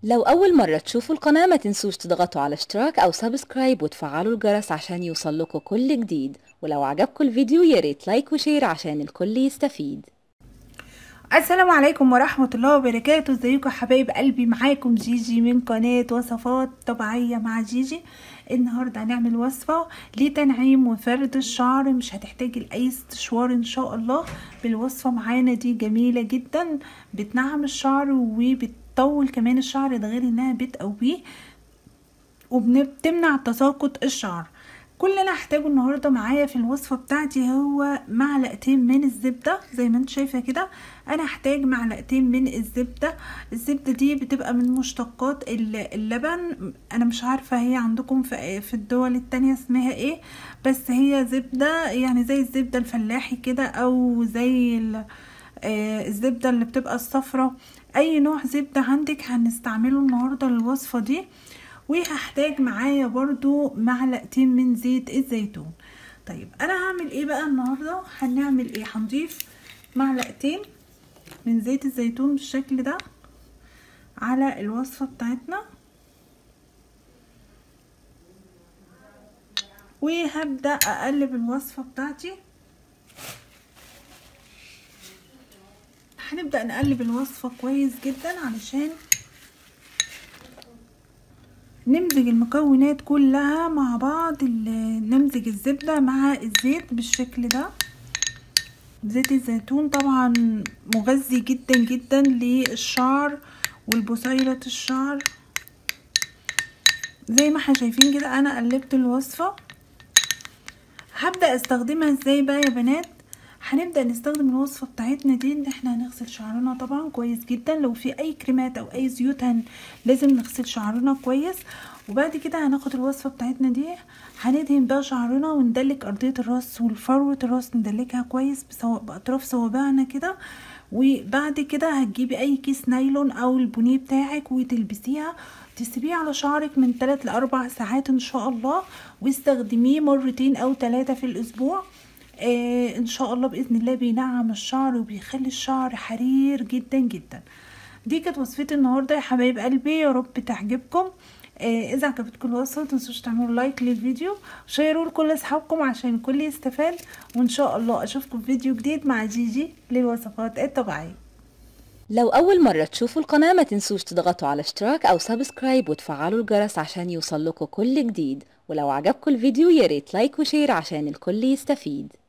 لو أول مرة تشوفوا القناة ما تنسوش تضغطوا على اشتراك أو سبسكرايب وتفعلوا الجرس عشان يوصلكوا كل جديد ولو عجبكم الفيديو ياريت لايك وشير عشان الكل يستفيد السلام عليكم ورحمة الله وبركاته ازيكم يا حبايب قلبي معاكم جيجي من قناة وصفات طبيعية مع جيجي النهاردة هنعمل وصفة لتنعيم وفرد الشعر مش هتحتاجي لأي استشوار ان شاء الله بالوصفة معانا دي جميلة جدا بتنعم الشعر وبتطول كمان الشعر ده غير انها بتقويه وبتمنع تساقط الشعر كل اللي انا هحتاجه النهارده معايا في الوصفه بتاعتي هو معلقتين من الزبده زي ما انت شايفه كده انا هحتاج معلقتين من الزبده الزبده دي بتبقى من مشتقات اللبن انا مش عارفه هي عندكم في الدول التانية اسمها ايه بس هي زبده يعني زي الزبده الفلاحي كده او زي الزبده اللي بتبقى الصفرة اي نوع زبده عندك هنستعمله النهارده للوصفه دي وهحتاج معايا برضو معلقتين من زيت الزيتون طيب انا هعمل ايه بقى النهارده هنعمل ايه هنضيف معلقتين من زيت الزيتون بالشكل ده على الوصفه بتاعتنا وهبدا اقلب الوصفه بتاعتي هنبدا نقلب الوصفه كويس جدا علشان نمزج المكونات كلها مع بعض نمزج الزبدة مع الزيت بالشكل ده زيت الزيتون طبعا مغذي جدا جدا للشعر والبصيلة الشعر زي ما احنا شايفين كده انا قلبت الوصفة هبدأ استخدمها ازاي بقى يا بنات هنبدا نستخدم الوصفه بتاعتنا دي ان احنا هنغسل شعرنا طبعا كويس جدا لو في اي كريمات او اي زيوت هن لازم نغسل شعرنا كويس وبعد كده هناخد الوصفه بتاعتنا دي هندهن بقى شعرنا وندلك ارضيه الراس والفروه الراس ندلكها كويس باطراف صوابعنا كده وبعد كده هتجيبي اي كيس نايلون او البونيه بتاعك وتلبسيها تسيبيه على شعرك من 3 ل 4 ساعات ان شاء الله واستخدميه مرتين او ثلاثه في الاسبوع آه ان شاء الله باذن الله بينعم الشعر وبيخلي الشعر حرير جدا جدا دي كانت وصفتي النهارده يا حبايب قلبي يا رب تعجبكم آه اذا عجبتكم الوصفه متنسوش تعملوا لايك للفيديو شيروا لكل اصحابكم عشان الكل يستفاد وان شاء الله اشوفكم في فيديو جديد مع جيجي للوصفات الطبيعيه لو أول مرة تشوفوا القناة ما تنسوش تضغطوا على اشتراك أو سبسكرايب وتفعلوا الجرس عشان يوصلكوا كل جديد ولو عجبكم الفيديو ياريت لايك وشير عشان الكل يستفيد